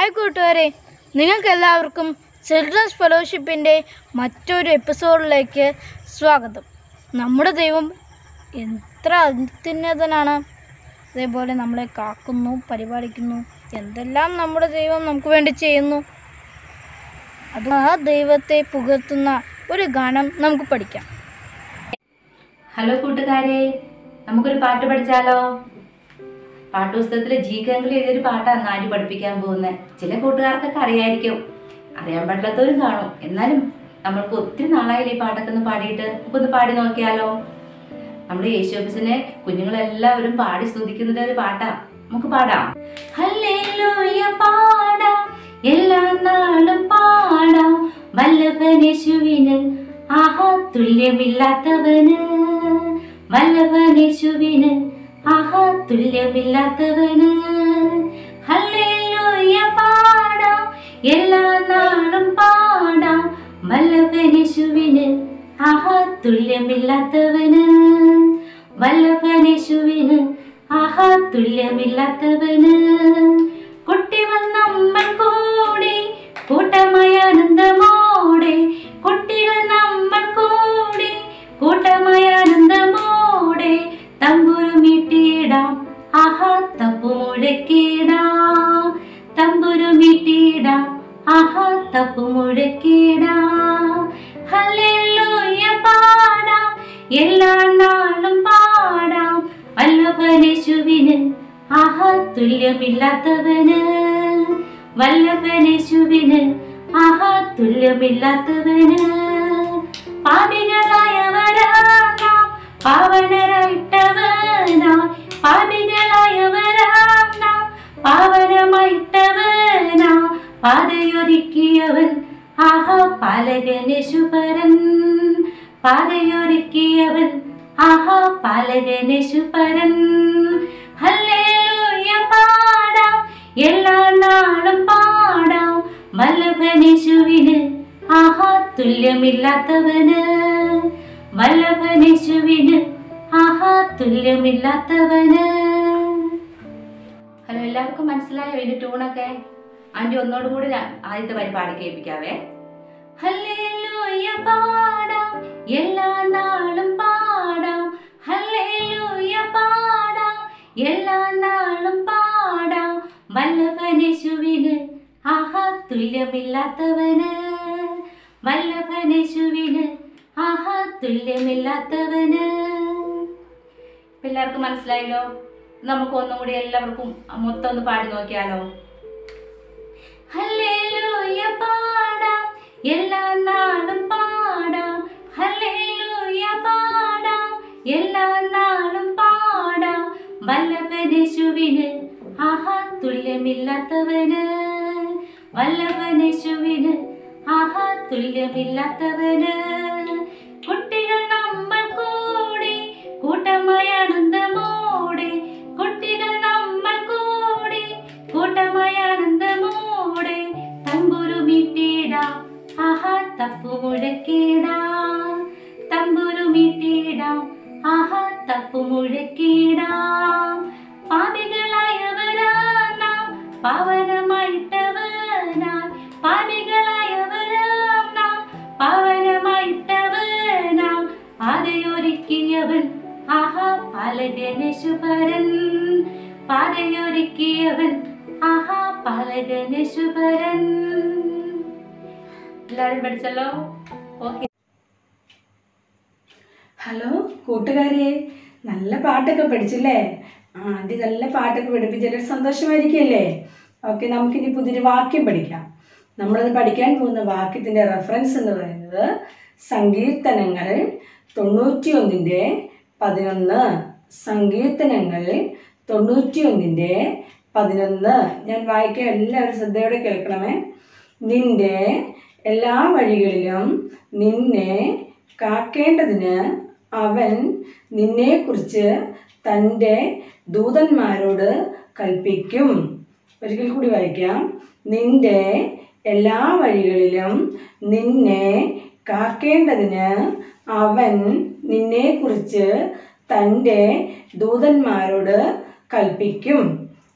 hi കൂട്ടുകാരെ നിങ്ങൾക്ക് എല്ലാവർക്കും ചിൽഡ്രൻസ് ഫെലോഷിപ്പിൻ്റെ മറ്റൊരു എപ്പിസോഡിലേക്ക് സ്വാഗതം നമ്മുടെ ദൈവം എത്ര അത്യുന്നതനാണ് അതേപോലെ നമ്മളെ കാക്കുന്നു പരിപാലിക്കുന്നു എന്തെല്ലാം നമ്മുടെ ദൈവം നമുക്ക് വേണ്ടി ചെയ്യുന്നു അത് ആ ദൈവത്തെ പുകഴ്ത്തുന്ന ഒരു ഗാനം നമുക്ക് പഠിക്കാം ഹലോ കൂട്ടുകാരെ നമുക്കൊരു പാട്ട് പഠിച്ചാലോ പാട്ടുപുസ്തകത്തിലെ ജി കെങ്കിൽ എഴുതിയൊരു പാട്ടാണ് നാല് പഠിപ്പിക്കാൻ പോകുന്നത് ചില കൂട്ടുകാർക്കൊക്കെ അറിയായിരിക്കും അറിയാൻ പാടില്ലാത്തവരും കാണും എന്നാലും നമ്മൾക്ക് ഒത്തിരി നാളായില്ലേ ഈ പാട്ടൊക്കെ ഒന്ന് പാടിയിട്ട് നമുക്കൊന്ന് പാടി നോക്കിയാലോ നമ്മുടെ യേശോബിസിനെ കുഞ്ഞുങ്ങളെല്ലാവരും പാടി സ്തുതിക്കുന്ന ഒരു പാട്ടാ നമുക്ക് പാടാം ഹല്ലേലൂയ പാടാം എല്ലാ നാളും പാടാം വല്ലഭനേശുവിന് ആഹാ തുല്യമില്ലാത്തവന് വല്ലഭനേശുവിന് ആഹാ തുല്യമില്ലാത്തവന് ഹല്ലേലൂയ പാടാം എല്ലാ നാളും പാടാം വല്ലഭനേശുവിന് ആഹാ തുല്യമില്ലാത്തവന് വല്ലഭനേശുവിന് ആഹാ തുല്യമില്ലാത്തവന് കുട്ടികൾ നമ്മൾ കൂടി കൂട്ടമായ ആനന്ദമോടെ കുട്ടികൾ നമ്മൾ കൂടി കൂട്ടമായ ആനന്ദമോടെ തമ്പുരു മീട്ടിയിടാം ആഹാ തപ്പു മുഴക്കിടാം തമ്പുരു മീട്ടിയിടാം ആഹാ തപ്പു മുഴക്കിടാം ഹല്ലേലൂയ പാടാം എല്ലാ നാളും പാടാം വല്ലഭനേശുവിന് ആഹാ തുല്യമില്ലാത്തവന് വല്ലഭനേശുവിന് ആഹാ തുല്യമില്ലാത്തവന് പാപികളായവരാം പാവനരായിട്ടവനാ പാപികളായവരാം പാവനമായിട്ടവനാ പാതയൊരുക്കിയവൻ ആഹാ പാലകനേശുപരൻ പാതയൊരുക്കിയവൻ ആഹാ പാലകനേശുപരൻ ഹല്ലേലൂയ പാടാം എല്ലാ നാളും പാടാം വല്ലഭനേശുവിന് ആഹാ തുല്യമില്ലാത്തവന് വല്ലഭനേശുവിന് ആഹാ തുല്യമില്ലാത്തവന് ഹലോ എല്ലാവർക്കും മനസ്സിലായോ ഇതിന്റെ ട്യൂണൊക്കെ ആന്റി ഒന്നോടും കൂടി ഞാൻ ആദ്യത്തെ വരി പാടി കേൾപ്പിക്കാവേ ഹല്ലേലൂയ പാടാം എല്ലാ നാളും പാടാം ഹല്ലേലൂയ പാടാം എല്ലാ നാളും പാടാം വല്ലഭനേശുവിന് ആഹാ തുല്യമില്ലാത്തവന് വല്ലഭനേശുവിന് ആഹാ തുല്യമില്ലാത്തവന് ഇപ്പൊ എല്ലാവർക്കും മനസ്സിലായല്ലോ നമുക്ക് ഒന്നും കൂടി എല്ലാവർക്കും മൊത്തം ഒന്ന് പാടി നോക്കിയാലോ ഹല്ലേലൂയ പാടാം എല്ലാ നാളും പാടാം ഹല്ലേലൂയ പാടാം എല്ലാ നാളും പാടാം വല്ലഭനേശുവിന് ആഹാ തുല്യമില്ലാത്തവന് വല്ലഭനേശുവിന് ആഹാ തുല്യമില്ലാത്തവന് കുട്ടികൾ നമ്മൾ കൂടി കൂട്ടമായ ആനന്ദമോടെ കുട്ടികൾ നമ്മൾ കൂടി കൂട്ടമായ ആനന്ദമോടെ തമ്പുരു മീട്ടിടാം ആഹാ തപ്പു മുഴക്കിടാം തമ്പുരു മീട്ടിടാം ആഹാ തപ്പു മുഴക്കിടാം പാപികളായവരാനാം പാവനമായിട്ടവനാം പാപികളായവരാനാം പാവനമായിട്ടവനാം പാതയൊരുക്കിയവൻ ആഹാ പാലകനേശുപരൻ പാതയൊരുക്കിയവൻ ആഹാ പാലകനേശുപരൻ എല്ലാവരും പഠിച്ചല്ലോ ഓക്കെ ഹലോ കൂട്ടുകാരെ നല്ല പാട്ടൊക്കെ പഠിച്ചില്ലേ ആ ആൻറ്റി നല്ല പാട്ടൊക്കെ പഠിപ്പിച്ചൊരു സന്തോഷമായിരിക്കുമല്ലേ ഓക്കെ നമുക്കിനി പുതിയൊരു വാക്യം പഠിക്കാം നമ്മളത് പഠിക്കാൻ പോകുന്ന വാക്യത്തിൻ്റെ റെഫറൻസ് എന്ന് പറയുന്നത് സങ്കീർത്തനങ്ങൾ തൊണ്ണൂറ്റിയൊന്നിൻ്റെ പതിനൊന്ന് സങ്കീർത്തനങ്ങൾ തൊണ്ണൂറ്റിയൊന്നിൻ്റെ പതിനൊന്ന് ഞാൻ വായിക്കാൻ എല്ലാവരും ശ്രദ്ധയോടെ കേൾക്കണമേ നിന്റെ എല്ലാ വഴികളിലും നിന്നെ കാക്കേണ്ടതിന് അവൻ നിന്നെക്കുറിച്ച് തൻ്റെ ദൂതന്മാരോട് കൽപ്പിക്കും ഒരിക്കൽ കൂടി വായിക്കാം നിന്റെ എല്ലാ വഴികളിലും നിന്നെ കാക്കേണ്ടതിന് അവൻ നിന്നെക്കുറിച്ച് തൻ്റെ ദൂതന്മാരോട് കൽപ്പിക്കും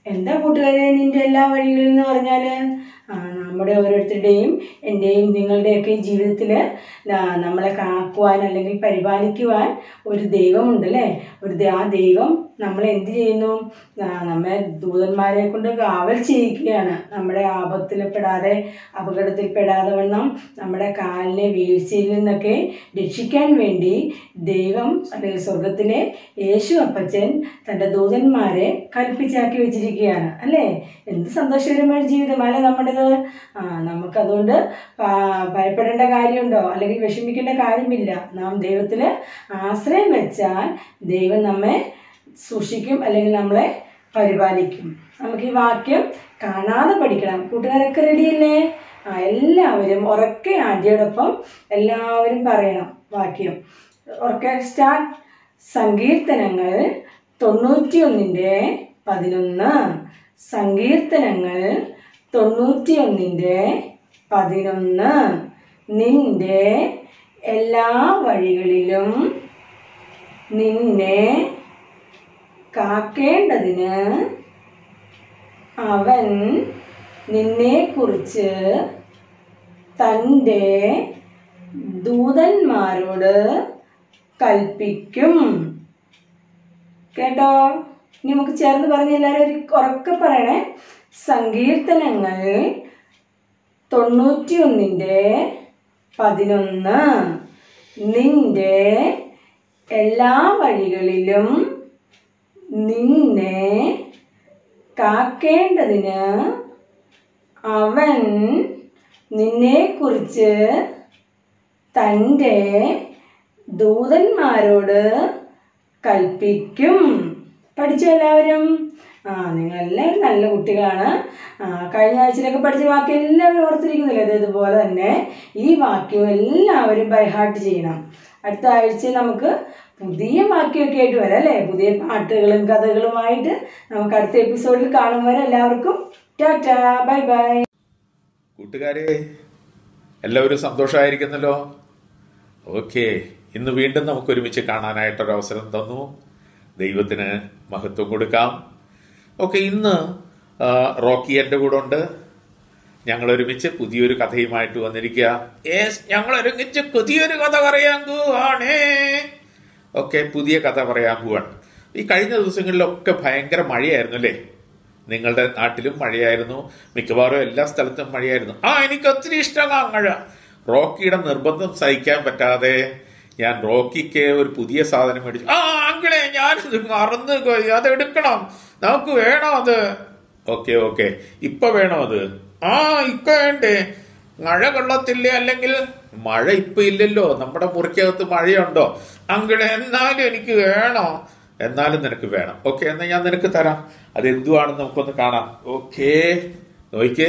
എന്താ കൂട്ടുകാരെ നിന്റെ എല്ലാ വഴികളിൽ എന്ന് പറഞ്ഞാൽ ആ, നമ്മുടെ ഓരോരുത്തരുടെയും എൻ്റെയും നിങ്ങളുടെയൊക്കെ ജീവിതത്തിൽ നമ്മളെ കാക്കുവാൻ അല്ലെങ്കിൽ പരിപാലിക്കുവാൻ ഒരു ദൈവമുണ്ടല്ലേ ഒരു ദ- ആ ദൈവം നമ്മളെ എന്ത് ചെയ്യുന്നു ആ, നമ്മെ ദൂതന്മാരെ കൊണ്ട് കാവൽ ചെയ്യിക്കുകയാണ് നമ്മുടെ ആപത്തിൽ പെടാതെ അപകടത്തിൽ പെടാതെ വണ്ണം നമ്മുടെ കാലിനെ വീഴ്ചയിൽ നിന്നൊക്കെ രക്ഷിക്കാൻ വേണ്ടി ദൈവം അല്ലെങ്കിൽ സ്വർഗത്തിലെ യേശു അപ്പച്ചൻ തൻ്റെ ദൂതന്മാരെ കൽപ്പിച്ചാക്കി വെച്ചിരിക്കുകയാണ് അല്ലേ എന്ത് സന്തോഷകരമായ ജീവിതമല്ലേ നമ്മുടേത് ആ നമുക്കതുകൊണ്ട് പാ- ഭയപ്പെടേണ്ട കാര്യമുണ്ടോ അല്ലെങ്കിൽ വിഷമിക്കേണ്ട കാര്യമില്ല നാം ദൈവത്തിൽ ആശ്രയം വെച്ചാൽ ദൈവം നമ്മെ സൂക്ഷിക്കും അല്ലെങ്കിൽ നമ്മളെ പരിപാലിക്കും നമുക്ക് ഈ വാക്യം കാണാതെ പഠിക്കണം കൂട്ടുകാരൊക്കെ റെഡിയല്ലേ ആ എല്ലാവരും ഉറക്കെ ആദ്യോടൊപ്പം എല്ലാവരും പറയണം വാക്യം ഉറക്കെ സ്റ്റാർട്ട് സങ്കീർത്തനങ്ങൾ തൊണ്ണൂറ്റിയൊന്നിൻ്റെ പതിനൊന്ന് സങ്കീർത്തനങ്ങൾ തൊണ്ണൂറ്റിയൊന്നിൻ്റെ പതിനൊന്ന് നിന്റെ എല്ലാ വഴികളിലും നിന്നെ കാക്കേണ്ടതിന് അവൻ നിന്നെക്കുറിച്ച് തൻ്റെ ദൂതന്മാരോട് കൽപ്പിക്കും കേട്ടോ ഇനി നമുക്ക് ചേർന്ന് പറഞ്ഞ് എല്ലാവരും ഒരു ഉറക്കെ പറയണേ സങ്കീർത്തനങ്ങൾ തൊണ്ണൂറ്റിയൊന്നിൻ്റെ പതിനൊന്ന് നിന്റെ എല്ലാ വഴികളിലും നിന്നെ കാക്കേണ്ടതിന് അവൻ നിന്നെക്കുറിച്ച് തൻ്റെ ദൂതന്മാരോട് കൽപ്പിക്കും പഠിച്ചു എല്ലാവരും ആ നിങ്ങളെല്ലാവരും നല്ല കുട്ടികളാണ് ആ, കഴിഞ്ഞ ആഴ്ചയിലൊക്കെ പഠിച്ച വാക്യം എല്ലാവരും ഓർത്തിരിക്കുന്നില്ലേ അത് ഇതുപോലെ തന്നെ ഈ വാക്യം എല്ലാവരും ബൈഹാർട്ട് ചെയ്യണം അടുത്ത ആഴ്ച നമുക്ക് പുതിയ വാക്യമൊക്കെ ആയിട്ട് വരാം അല്ലേ പുതിയ പാട്ടുകളും കഥകളുമായിട്ട് നമുക്ക് അടുത്ത എപ്പിസോഡിൽ കാണും വരെ എല്ലാവർക്കും ടാറ്റാ ബൈ ബൈ കൂട്ടുകാരെ എല്ലാവരും സന്തോഷമായിരിക്കുന്നല്ലോ ഓക്കെ ഇന്ന് വീണ്ടും നമുക്ക് ഒരുമിച്ച് കാണാനായിട്ടൊരു അവസരം തന്നു ദൈവത്തിന് മഹത്വം കൊടുക്കാം ഓക്കെ ഇന്ന് ആ, റോക്കി എൻ്റെ കൂടെ ഉണ്ട് ഞങ്ങൾ ഒരുമിച്ച് പുതിയൊരു കഥയുമായിട്ട് വന്നിരിക്കുക യെസ് ഞങ്ങൾ ഒരുമിച്ച് പുതിയൊരു കഥ പറയാൻ പോവാണേ ഓക്കെ പുതിയ കഥ പറയാൻ പോവാണ് ഈ കഴിഞ്ഞ ദിവസങ്ങളിലൊക്കെ ഭയങ്കര മഴയായിരുന്നു അല്ലേ നിങ്ങളുടെ നാട്ടിലും മഴയായിരുന്നു മിക്കവാറും എല്ലാ സ്ഥലത്തും മഴയായിരുന്നു ആ എനിക്ക് ഒത്തിരി ഇഷ്ടമാണ് മഴ റോക്കിയുടെ നിർബന്ധം സഹിക്കാൻ പറ്റാതെ ഞാൻ റോക്കിക്ക് ഒരു പുതിയ സാധനം മേടിച്ചു ആ അങ്കിളെ ഞാനിത് മറന്നു പോയി അത് എടുക്കണം നമുക്ക് വേണോ അത് ഓക്കെ ഓക്കെ ഇപ്പൊ വേണോ അത് ആ ഇപ്പൊ വേണ്ടേ മഴ കൊള്ളത്തില്ലേ അല്ലെങ്കിൽ മഴ ഇപ്പൊ ഇല്ലല്ലോ നമ്മുടെ മുറിക്കകത്ത് മഴയുണ്ടോ അങ്കിളെ എന്നാലും എനിക്ക് വേണോ എന്നാലും നിനക്ക് വേണം ഓക്കെ എന്നാ ഞാൻ നിനക്ക് തരാം അത് എന്തുവാണെന്ന് നമുക്കൊന്ന് കാണാം ഓക്കേ നോയിക്കേ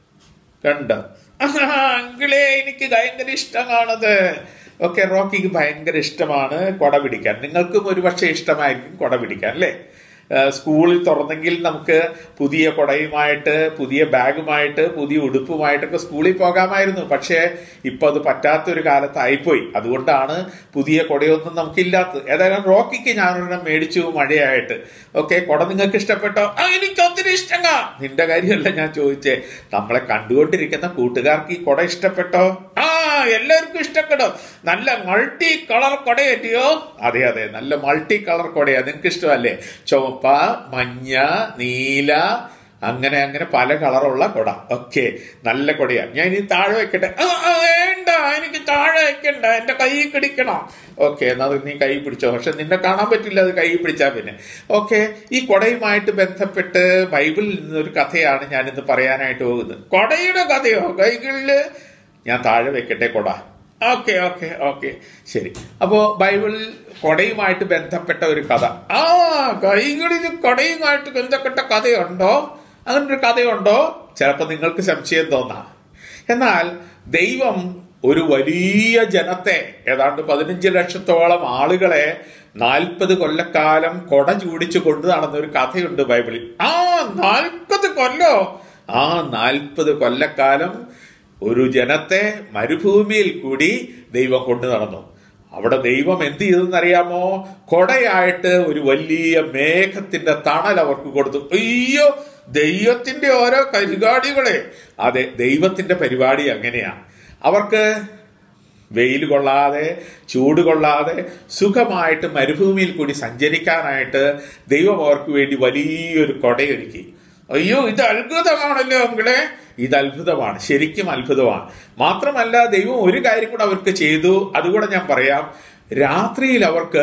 കണ്ട അങ്കിളേ എനിക്ക് ഭയങ്കര ഇഷ്ടമാണത് ഓക്കെ റോക്കിക്ക് ഭയങ്കര ഇഷ്ടമാണ് കൊട പിടിക്കാൻ നിങ്ങൾക്കും ഒരുപക്ഷെ ഇഷ്ടമായിരിക്കും കൊട പിടിക്കാൻ അല്ലേ ഏഹ് സ്കൂളിൽ തുറന്നെങ്കിൽ നമുക്ക് പുതിയ കൊടയുമായിട്ട് പുതിയ ബാഗുമായിട്ട് പുതിയ ഉടുപ്പുമായിട്ടൊക്കെ സ്കൂളിൽ പോകാമായിരുന്നു പക്ഷേ ഇപ്പൊ അത് പറ്റാത്തൊരു കാലത്തായിപ്പോയി അതുകൊണ്ടാണ് പുതിയ കൊടയൊന്നും നമുക്കില്ലാത്തത് ഏതായാലും റോക്കിക്ക് ഞാനൊരെണ്ണം മേടിച്ചു മഴയായിട്ട് ഓക്കെ കൊട നിങ്ങൾക്ക് ഇഷ്ടപ്പെട്ടോ ആ എനിക്ക് ഒത്തിരി ഇഷ്ടങ്ങാ നിന്റെ കാര്യമല്ല ഞാൻ ചോദിച്ചേ നമ്മളെ കണ്ടുകൊണ്ടിരിക്കുന്ന കൂട്ടുകാർക്ക് ഈ കൊട ഇഷ്ടപ്പെട്ടോ ആ എല്ലാവർക്കും ഇഷ്ടപ്പെട്ടോ നല്ല മൾട്ടി കളർ കൊടയല്ലയോ അതെ അതെ നല്ല മൾട്ടി കളർ കൊടയാ നിങ്ങൾക്ക് ഇഷ്ടമല്ലേ ചുവപ്പ മഞ്ഞ നീല അങ്ങനെ അങ്ങനെ പല കളറുള്ള കൊട ഓക്കെ നല്ല കൊടയാ ഞാൻ ഇനി താഴെ വെക്കട്ടെ ആ, ആ, വേണ്ട എനിക്ക് താഴെ വെക്കണ്ട എന്റെ കൈ പിടിക്കണം ഓക്കെ എന്നാ അത് നീ കൈ പിടിച്ചോ പക്ഷെ നിന്നെ കാണാൻ പറ്റില്ല അത് കൈ പിടിച്ചാ പിന്നെ ഓക്കെ ഈ കൊടയുമായിട്ട് ബന്ധപ്പെട്ട് ബൈബിളിൽ നിന്നൊരു കഥയാണ് ഞാൻ ഇന്ന് പറയാനായിട്ട് പോകുന്നത് കൊടയുടെ കഥയോ കൈകളില് ഞാൻ താഴെ വെക്കട്ടെ കൊട ഓക്കെ ഓക്കെ ഓക്കെ ശരി അപ്പോ ബൈബിളിൽ കൊടയുമായിട്ട് ബന്ധപ്പെട്ട ഒരു കഥ ആ കൈകളിൽ കൊടയുമായിട്ട് ബന്ധപ്പെട്ട കഥയുണ്ടോ അങ്ങനെ ഒരു കഥയുണ്ടോ ചിലപ്പോ നിങ്ങൾക്ക് സംശയം തോന്നാം എന്നാൽ ദൈവം ഒരു വലിയ ജനത്തെ ഏതാണ്ട് പതിനഞ്ച് ലക്ഷത്തോളം ആളുകളെ നാൽപ്പത് കൊല്ലക്കാലം കൊട ചൂടിച്ചു കൊണ്ടു നടന്ന ഒരു കഥയുണ്ട് ബൈബിളിൽ ആ നാൽപ്പത് കൊല്ലോ ആ നാൽപ്പത് കൊല്ലക്കാലം ഒരു ജനത്തെ മരുഭൂമിയിൽ കൂടി ദൈവം കൊണ്ടു നടന്നു അവിടെ ദൈവം എന്ത് ചെയ്തെന്നറിയാമോ കൊടയായിട്ട് ഒരു വലിയ മേഘത്തിന്റെ തണൽ അവർക്ക് കൊടുത്തു അയ്യോ ദൈവത്തിന്റെ ഓരോ പരിപാടികളെ അതെ ദൈവത്തിന്റെ പരിപാടി അങ്ങനെയാ അവർക്ക് വെയിൽ കൊള്ളാതെ ചൂട് കൊള്ളാതെ സുഖമായിട്ട് മരുഭൂമിയിൽ കൂടി സഞ്ചരിക്കാനായിട്ട് ദൈവം അവർക്ക് വേണ്ടി വലിയൊരു കൊടയൊരുക്കി അയ്യോ ഇത് അത്ഭുതമാണല്ലോ അങ്കിളെ ഇത് അത്ഭുതമാണ് ശരിക്കും അത്ഭുതമാണ് മാത്രമല്ല ദൈവം ഒരു കാര്യം കൂടെ അവർക്ക് ചെയ്തു അതുകൂടെ ഞാൻ പറയാം രാത്രിയിൽ അവർക്ക്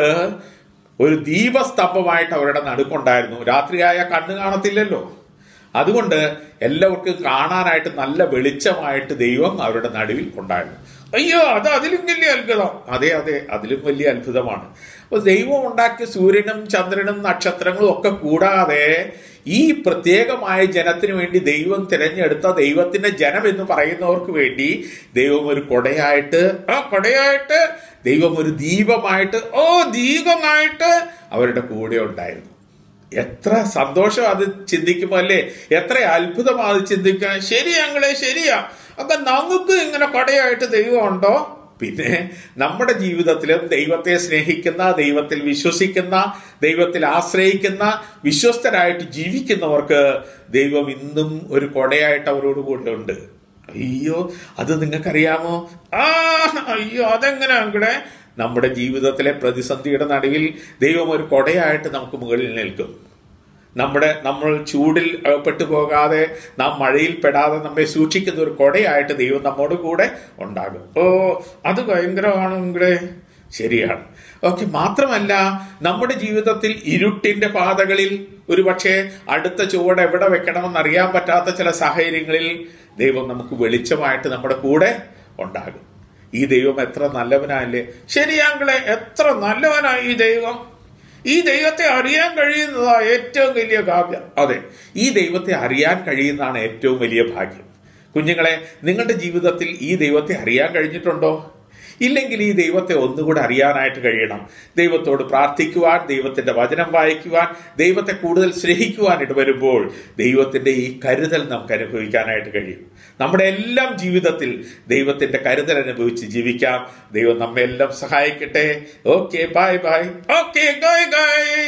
ഒരു ദീപസ്തംഭമായിട്ട് അവരുടെ നടുക്കുണ്ടായിരുന്നു രാത്രിയായ കണ്ണു കാണത്തില്ലല്ലോ അതുകൊണ്ട് എല്ലാവർക്കും കാണാനായിട്ട് നല്ല വെളിച്ചമായിട്ട് ദൈവം അവരുടെ നടുവിൽ ഉണ്ടായിരുന്നു അയ്യോ അത് അതിലും വലിയ അത്ഭുതം അതെ അതെ അതിലും വലിയ അത്ഭുതമാണ് അപ്പൊ ദൈവം ഉണ്ടാക്കിയ സൂര്യനും ചന്ദ്രനും നക്ഷത്രങ്ങളും ഒക്കെ കൂടാതെ ഈ പ്രത്യേകമായ ജനത്തിന് വേണ്ടി ദൈവം തിരഞ്ഞെടുത്ത ദൈവത്തിന്റെ ജനം എന്ന് പറയുന്നവർക്ക് വേണ്ടി ദൈവം ഒരു കൊടയായിട്ട് ആ കൊടയായിട്ട് ദൈവം ഒരു ദീപമായിട്ട് ഓ ദീപമായിട്ട് അവരുടെ കൂടെ ഉണ്ടായിരുന്നു എത്ര സന്തോഷം അത് ചിന്തിക്കുമ്പോ അല്ലേ എത്ര അത്ഭുതം അത് ചിന്തിക്കാൻ ശരിയാ ഞങ്ങളെ ശരിയാ അപ്പൊ നമുക്ക് ഇങ്ങനെ കൊടയായിട്ട് ദൈവം ഉണ്ടോ പിന്നെ നമ്മുടെ ജീവിതത്തിലും ദൈവത്തെ സ്നേഹിക്കുന്ന ദൈവത്തിൽ വിശ്വസിക്കുന്ന ദൈവത്തിൽ ആശ്രയിക്കുന്ന വിശ്വസ്തരായിട്ട് ജീവിക്കുന്നവർക്ക് ദൈവം ഇന്നും ഒരു കൊടയായിട്ട് അവരോട് കൂടെ ഉണ്ട് അയ്യോ അത് നിങ്ങൾക്കറിയാമോ ആ അയ്യോ അതെങ്ങനെ അങ്കിടെ നമ്മുടെ ജീവിതത്തിലെ പ്രതിസന്ധിയുടെ നടുവിൽ ദൈവം ഒരു കൊടയായിട്ട് നമുക്ക് മുകളിൽ നിൽക്കും നമ്മുടെ നമ്മൾ ചൂടിൽ അകപ്പെട്ടു പോകാതെ നാം മഴയിൽ പെടാതെ നമ്മെ സൂക്ഷിക്കുന്ന ഒരു കൊടയായിട്ട് ദൈവം നമ്മോട് കൂടെ ഉണ്ടാകും ഓ അത് ഭയങ്കരമാണെങ്കിലേ ശരിയാണ് ഓക്കെ മാത്രമല്ല നമ്മുടെ ജീവിതത്തിൽ ഇരുട്ടിന്റെ പാതകളിൽ ഒരു പക്ഷേ അടുത്ത ചുവട് എവിടെ വെക്കണമെന്ന് അറിയാൻ പറ്റാത്ത ചില സാഹചര്യങ്ങളിൽ ദൈവം നമുക്ക് വെളിച്ചമായിട്ട് നമ്മുടെ കൂടെ ഉണ്ടാകും ഈ ദൈവം എത്ര നല്ലവനല്ലേ ശരിയാങ്കളെ എത്ര നല്ലവനായി ഈ ദൈവം ഈ ദൈവത്തെ അറിയാൻ കഴിയുന്നതാ ഏറ്റവും വലിയ ഭാഗ്യം അതെ ഈ ദൈവത്തെ അറിയാൻ കഴിയുന്നതാണ് ഏറ്റവും വലിയ ഭാഗ്യം കുഞ്ഞുങ്ങളെ നിങ്ങളുടെ ജീവിതത്തിൽ ഈ ദൈവത്തെ അറിയാൻ കഴിഞ്ഞിട്ടുണ്ടോ ഇല്ലെങ്കിൽ ഈ ദൈവത്തെ ഒന്നുകൂടെ അറിയാനായിട്ട് കഴിയണം ദൈവത്തോട് പ്രാർത്ഥിക്കുവാൻ ദൈവത്തിന്റെ വചനം വായിക്കുവാൻ ദൈവത്തെ കൂടുതൽ സ്നേഹിക്കുവാൻ ഇടവരുമ്പോൾ ദൈവത്തിന്റെ ഈ കരുതൽ നമുക്ക് അനുഭവിക്കാനായിട്ട് കഴിയും നമ്മുടെ എല്ലാം ജീവിതത്തിൽ ദൈവത്തിന്റെ കരുതൽ അനുഭവിച്ച് ജീവിക്കാം ദൈവം നമ്മെ എല്ലാം സഹായിക്കട്ടെ ഓക്കെ ബൈ ബൈ ഓക്കെ ഗായ് ഗായ്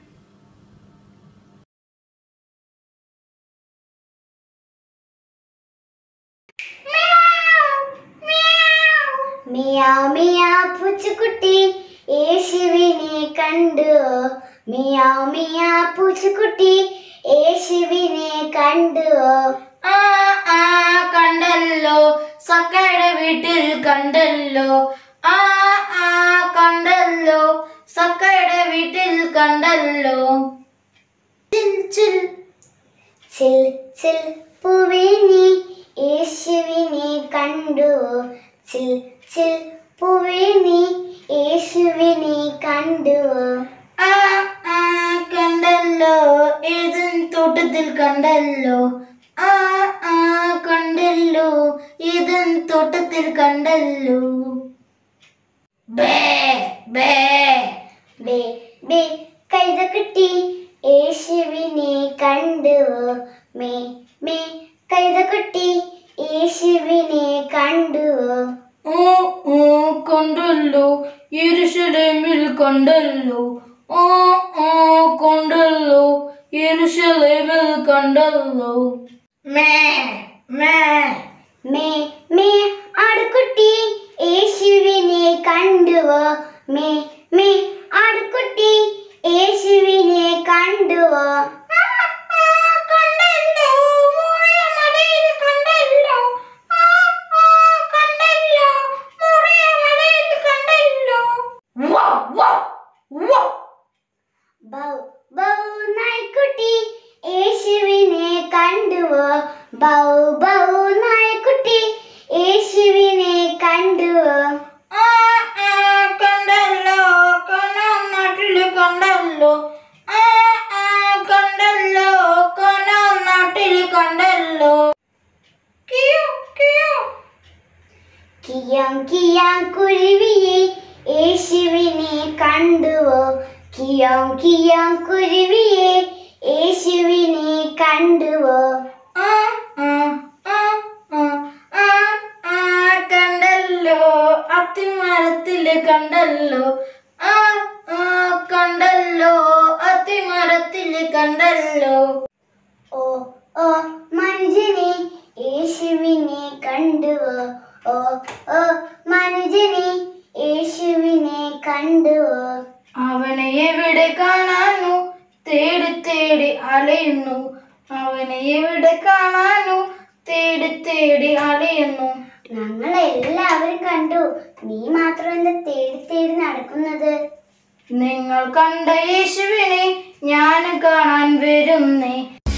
മിയാവ് മിയാവ് പൂച്ചക്കുട്ടി യേശുവിനെ കണ്ടു മിയാവ് മിയാവ് പൂച്ചക്കുട്ടി യേശുവിനെ കണ്ടു ആ ആ കണ്ടല്ലോ സക്കയുടെ വീട്ടിൽ കണ്ടല്ലോ ആ ആ കണ്ടല്ലോ സക്കയുടെ വീട്ടിൽ കണ്ടല്ലോ ചിൽ ചിൽ ചിൽ ചിൽ പൂവേ നീ യേശുവിനെ കണ്ടു ചിൽ ചിൽ പൂവേ നീ യേശുവിനെ കണ്ടു ആ ആ കണ്ടല്ലോ ഏതൻ തോട്ടത്തിൽ കണ്ടല്ലോ ആ ആ കണ്ടല്ലോ ഏതൻ തോട്ടത്തിൽ കണ്ടല്ലോ ബേ ബേ ബേ ബേ കൈത കിട്ടി യേശുവിനെ കണ്ടു മേ മേ കൈത കുട്ടി യേശുവിനെ കണ്ടു ഓ ഓ കണ്ടല്ലോ യെരുശലേമിൽ കണ്ടല്ലോ ഓ ഓ കണ്ടല്ലോ യെരുശലേമിൽ കണ്ടല്ലോ മേ മേ മേ മേ ആടുകുട്ടി യേശുവിനെ കണ്ടുവോ മേ മേ ആടുകുട്ടി യേശുവിനെ കണ്ടുവോ കണ്ടല്ലോ മുറിയമലയിൽ കണ്ടല്ലോ ആ ആ കണ്ടല്ലോ മുറിയമലയിൽ കണ്ടല്ലോ വൗ വൗ വൗ ബൗ ബൗ നായ്ക്കുട്ടി യേശുവിനെ കണ്ടുവോ ബൗ ബൗ നായ്ക്കുട്ടി യേശുവിനെ കണ്ടുവോ ആ ആ കണ്ടല്ലോ കനാം നാട്ടില് കണ്ടല്ലോ ആ ആ കണ്ടല്ലോ കനാം നാട്ടില് കണ്ടല്ലോ കിയോ കിയോ കിയാം കിയാം കുരുവിയെ യേശുവിനെ കണ്ടുവോ കിയാം കിയാം കുരുവിയെ യേശുവിനെ കണ്ടുവോ ആ ആ ആ ആ ആ ആ കണ്ടല്ലോ അത്തിമരത്തില് കണ്ടല്ലോ ആ ആ കണ്ടല്ലോ അത്തിമരത്തിൽ കണ്ടല്ലോ ഓ ഓ മനുജനെ യേശുവിനെ കണ്ടുവോ ഓ ഓ മനുജനെ യേശുവിനെ കണ്ടുവോ അവനെ എവിടെ കാണാനു തേടി തേടി അലയുന്നു അവനെ എവിടെ കാണാനു തേടി തേടി അലയുന്നു ഞങ്ങൾ എല്ലാവരും കണ്ടു നീ മാത്രം എന്താ തേടി തേടി നടക്കുന്നത് നിങ്ങൾ കണ്ട യേശുവിനെ ഞാനും കാണാൻ വരുന്നേ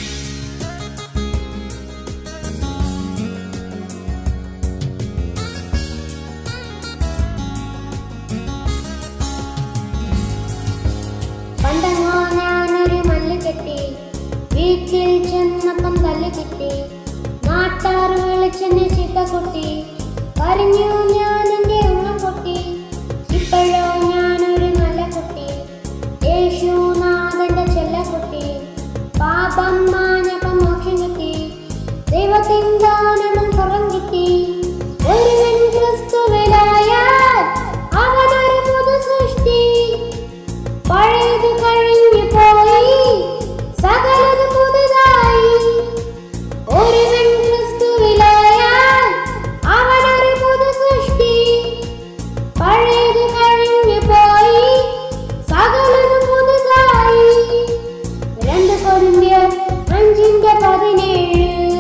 പണ്ടങ്ങോ ഞാനൊരു മല്ല് കെട്ടി വീട്ടിൽ ചെന്നപ്പം തല്ല് കിട്ടി നാട്ടാർ വിളിച്ചെന്നെ ചീത്ത കൊട്ടി പറഞ്ഞു ഞാൻ എന്റെ ഉള്ളം പൊട്ടി ഇപ്പോഴോ ഞാനൊരു നല്ല കുട്ടി യേശുനാഥന്റെ ചെല്ലക്കുട്ടി പാപം മാനകം മോക്ഷം കിട്ടി ദൈവത്തിൻ ദാനവും പുറം കിട്ടി ഒരുവൻ ക്രിസ്തുവിലായാൽ അവനൊരു പുതു സൃഷ്ടി പഴയത് കഴിഞ്ഞു പോയി സകലത് പുതുതായി ഒരുവൻ ക്രിസ്തുവിലായാൽ അവനൊരു പുതു സൃഷ്ടി പഴയത് കഴിഞ്ഞു പോയി സകലത് പുതുതായി രണ്ട് കൊരിന്ത്യർ അഞ്ചിന്റെ പതിനേഴ്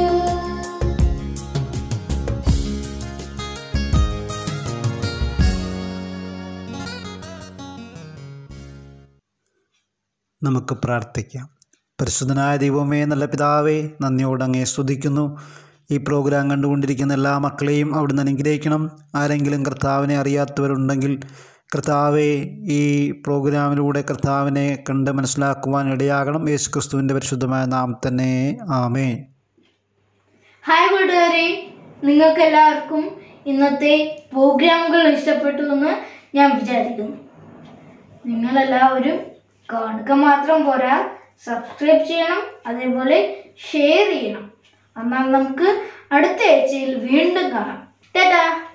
നമുക്ക് പ്രാർത്ഥിക്കാം പരിശുദ്ധനായ ദൈവമേ നല്ല പിതാവേ നന്ദിയോട് അങ്ങേ സ്തുതിക്കുന്നു ഈ പ്രോഗ്രാം കണ്ടുകൊണ്ടിരിക്കുന്ന എല്ലാ മക്കളെയും അവിടുന്ന് അനുഗ്രഹിക്കണം ആരെങ്കിലും കർത്താവിനെ അറിയാത്തവരുണ്ടെങ്കിൽ കർത്താവെ ഈ പ്രോഗ്രാമിലൂടെ കർത്താവിനെ കണ്ട് മനസ്സിലാക്കുവാൻ ഇടയാകണം യേശു ക്രിസ്തുവിൻ്റെ പരിശുദ്ധമായ നാം തന്നെ ആമേൻ ഹായ് കൂട്ടുകാരെ നിങ്ങൾക്ക് എല്ലാവർക്കും ഇന്നത്തെ പ്രോഗ്രാമുകൾ ഇഷ്ടപ്പെട്ടു എന്ന് ഞാൻ വിചാരിക്കുന്നു നിങ്ങളെല്ലാവരും കാണുക മാത്രം പോരാ സബ്സ്ക്രൈബ് ചെയ്യണം അതേപോലെ ഷെയർ ചെയ്യണം എന്നാൽ നമുക്ക് അടുത്ത ആഴ്ചയിൽ വീണ്ടും കാണാം ടാറ്റാ